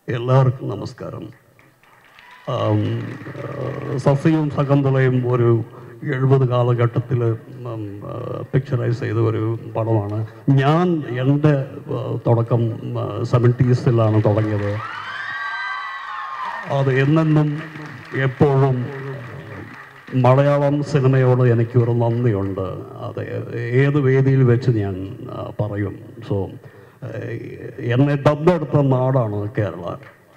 എല്ലാവർക്കും നമസ്കാരം ആം, ആ, സസ്യവും സകന്തളയും ഒരു എഴുപത് കാലഘട്ടത്തിൽ പിക്ചറൈസ് ചെയ്ത ഒരു പടമാണ് ഞാൻ എൻ്റെ ആ, തുടക്കം സെവൻറ്റീസിലാണ് തുടങ്ങിയത് അത് എന്നെന്നും എപ്പോഴും മലയാളം സിനിമയോട് എനിക്കൊരു നന്ദിയുണ്ട് അത് ഏത് വേദിയിൽ വെച്ച് ഞാൻ ആ, പറയും സോ എന്നെ ദത്തെടുത്ത നാടാണ് കേരള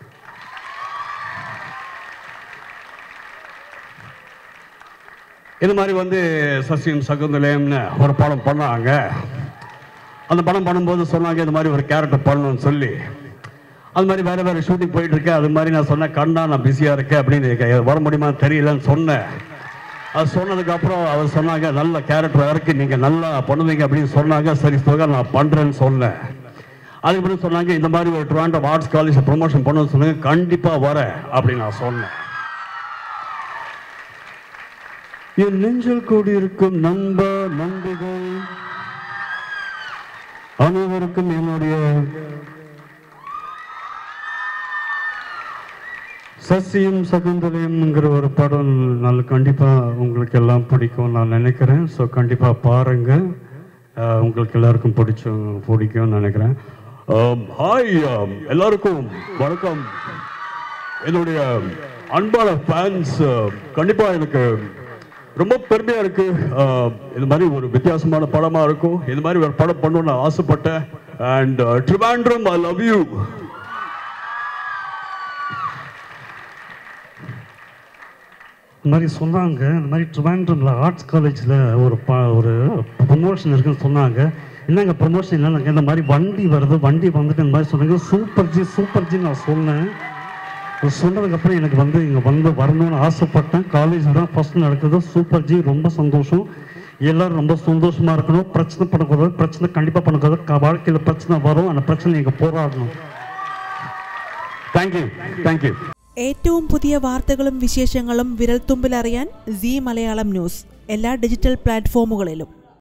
இது மாதிரி வந்து சசியம் சகுந்தலயம்னு ஒரு படம் பண்ணாங்க அந்த படம் பண்ணும்போது சொன்னாங்க இது மாதிரி ஒரு கேரக்டர் பண்ணணும்னு சொல்லி அது மாதிரி வேற வேற ஷூட்டிங் போயிட்டு இருக்கேன் அது மாதிரி நான் சொன்னேன் கண்ணா நான் பிஸியாக இருக்கேன் அப்படின்னு இருக்கேன். வர முடியுமா தெரியலன்னு சொன்னேன் அது சொன்னதுக்கு அப்புறம் அவர் சொன்னாங்க நல்ல கேரக்டர் இருக்கு நீங்க நல்லா பண்ணுவீங்க அப்படின்னு சொன்னாங்க சரி சுகர் நான் பண்றேன்னு சொன்னேன் அதுக்கப்புறம் சொன்னாங்க இந்த மாதிரி ஒரு ட்ராண்டோ ஆர்ட்ஸ் காலேஜ் ப்ரொமோஷன் பண்ணணும்னு சொன்னாங்க கண்டிப்பா வரேன் அப்படின்னு நான் சொன்னேன் என் நெஞ்சில் கூடியிருக்கும் நண்ப நண்பிகள் அனைவருக்கும் என்னுடைய சசியம் சகுந்தலையம்ங்கிற ஒரு படம் நல்ல கண்டிப்பாக உங்களுக்கு எல்லாம் பிடிக்கும் நான் நினைக்கிறேன் ஸோ கண்டிப்பாக பாருங்க அஹ், உங்களுக்கு எல்லாருக்கும் பிடிச்சும் பிடிக்கும்னு நினைக்கிறேன் ஹாய் எல்லாருக்கும் வணக்கம் என்னுடைய அன்பான ஃபேன்ஸ் கண்டிப்பாக எனக்கு ரொம்ப பெருமையாக இருக்கு அஹ், இது மாதிரி ஒரு வித்தியாசமான படமாக இருக்கும் இது மாதிரி ஒரு படம் பண்ணணும்னு நான் ஆசைப்பட்டேன் and Trivandrum I love you இந்த மாதிரி சொன்னாங்க இந்த மாதிரி ட்ரிவாண்ட்ரமில் ஆர்ட்ஸ் காலேஜில் ஒரு ப ஒரு ப்ரொமோஷன் இருக்குன்னு சொன்னாங்க என்னங்க ப்ரொமோஷன் இல்லைனாங்க இந்த மாதிரி வண்டி வருது வண்டி வந்துட்டு இந்த மாதிரி சொன்னாங்க சூப்பர் ஜி சூப்பர் ஜி நான் சொன்னேன் அது சொன்னதுக்கப்புறம் எனக்கு வந்து இங்கே வந்து வரணும்னு ஆசைப்பட்டேன் காலேஜ் தான் ஃபஸ்ட் நடக்குது சூப்பர் ஜி ரொம்ப சந்தோஷம் எல்லாரும் ரொம்ப சந்தோஷமாக இருக்கணும் பிரச்சனை பண்ணக்கூடாது பிரச்சனை கண்டிப்பாக பண்ணக்கூடாது க- வாழ்க்கையில் பிரச்சனை வரும் அந்த பிரச்சனை நீங்கள் போராடணும் தேங்க்யூ தேங்க்யூ ഏറ്റവും പുതിയ വാർത്തകളും വിശേഷങ്ങളും വിരൽത്തുമ്പിലറിയാൻ സി മലയാളം ന്യൂസ് എല്ലാ ഡിജിറ്റൽ പ്ലാറ്റ്ഫോമുകളിലും